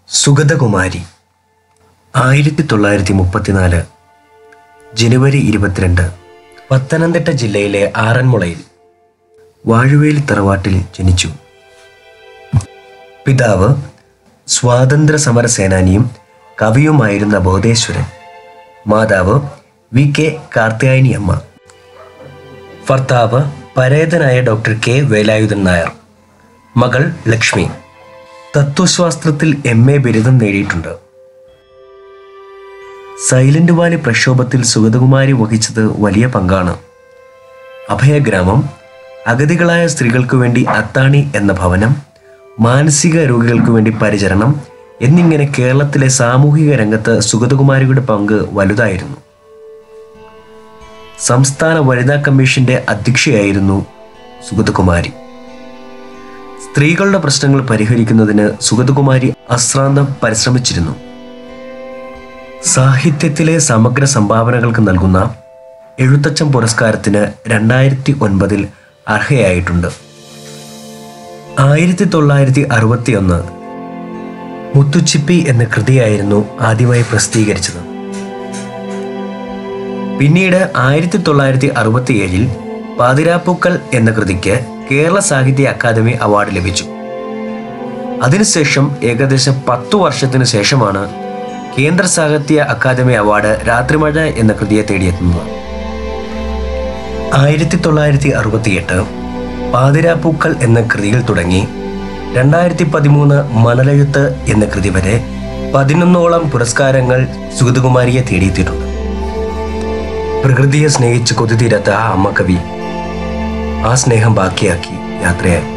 സുഗതകുമാരി ആയിരത്തി തൊള്ളായിരത്തി മുപ്പത്തിനാല് ജനുവരി ഇരുപത്തിരണ്ട് പത്തനംതിട്ട ജില്ലയിലെ ആറന്മുളയിൽ വാഴുവേലി തറവാട്ടിൽ ജനിച്ചു പിതാവ് സ്വാതന്ത്ര്യ സമര സേനാനിയും കവിയുമായിരുന്ന ബോധേശ്വരൻ മാതാവ് വി കെ കാർത്യായനി അമ്മ ഭർത്താവ് പരേതനായ ഡോക്ടർ കെ വേലായുധൻ നായർ മകൾ ലക്ഷ്മി തത്വശാസ്ത്രത്തിൽ എം എ ബിരുദം നേടിയിട്ടുണ്ട് സൈലന്റ് വാലി പ്രക്ഷോഭത്തിൽ സുഗതകുമാരി വഹിച്ചത് വലിയ പങ്കാണ് അഭയഗ്രാമം അഗതികളായ സ്ത്രീകൾക്കു വേണ്ടി അത്താണി എന്ന ഭവനം മാനസിക രോഗികൾക്കു വേണ്ടി പരിചരണം എന്നിങ്ങനെ കേരളത്തിലെ സാമൂഹിക രംഗത്ത് സുഗതകുമാരിയുടെ പങ്ക് വലുതായിരുന്നു സംസ്ഥാന വനിതാ കമ്മീഷന്റെ അധ്യക്ഷയായിരുന്നു സുഗതകുമാരി സ്ത്രീകളുടെ പ്രശ്നങ്ങൾ പരിഹരിക്കുന്നതിന് സുഗതകുമാരി അശ്രാന്തം പരിശ്രമിച്ചിരുന്നു സാഹിത്യത്തിലെ സമഗ്ര സംഭാവനകൾക്ക് നൽകുന്ന എഴുത്തച്ഛൻ പുരസ്കാരത്തിന് രണ്ടായിരത്തി ഒൻപതിൽ അർഹയായിട്ടുണ്ട് ആയിരത്തി തൊള്ളായിരത്തി അറുപത്തിയൊന്ന് മുത്തുച്ചിപ്പി എന്ന കൃതിയായിരുന്നു ആദ്യമായി പ്രസിദ്ധീകരിച്ചത് പിന്നീട് ആയിരത്തി തൊള്ളായിരത്തി അറുപത്തിയേഴിൽ പാതിരാപ്പൂക്കൾ എന്ന കൃതിക്ക് കേരള സാഹിത്യ അക്കാദമി അവാർഡ് ലഭിച്ചു അതിനുശേഷം ഏകദേശം പത്തു വർഷത്തിനു ശേഷമാണ് കേന്ദ്ര സാഹിത്യ അക്കാദമി അവാർഡ് രാത്രിമഴ എന്ന കൃതിയെ തേടിയെത്തുന്നത് ആയിരത്തി തൊള്ളായിരത്തി അറുപത്തിയെട്ട് പാതിരാപ്പൂക്കൾ എന്ന കൃതിയിൽ തുടങ്ങി രണ്ടായിരത്തി പതിമൂന്ന് മണലെഴുത്ത് എന്ന കൃതി വരെ പതിനൊന്നോളം പുരസ്കാരങ്ങൾ സുഗതകുമാരിയെ തേടിയെത്തിയിട്ടുണ്ട് പ്രകൃതിയെ സ്നേഹിച്ച് കൊതിതീരാത്ത ആ അമ്മ കവി ആ സ്നേഹം ബാക്കിയാക്കി യാത്രയായി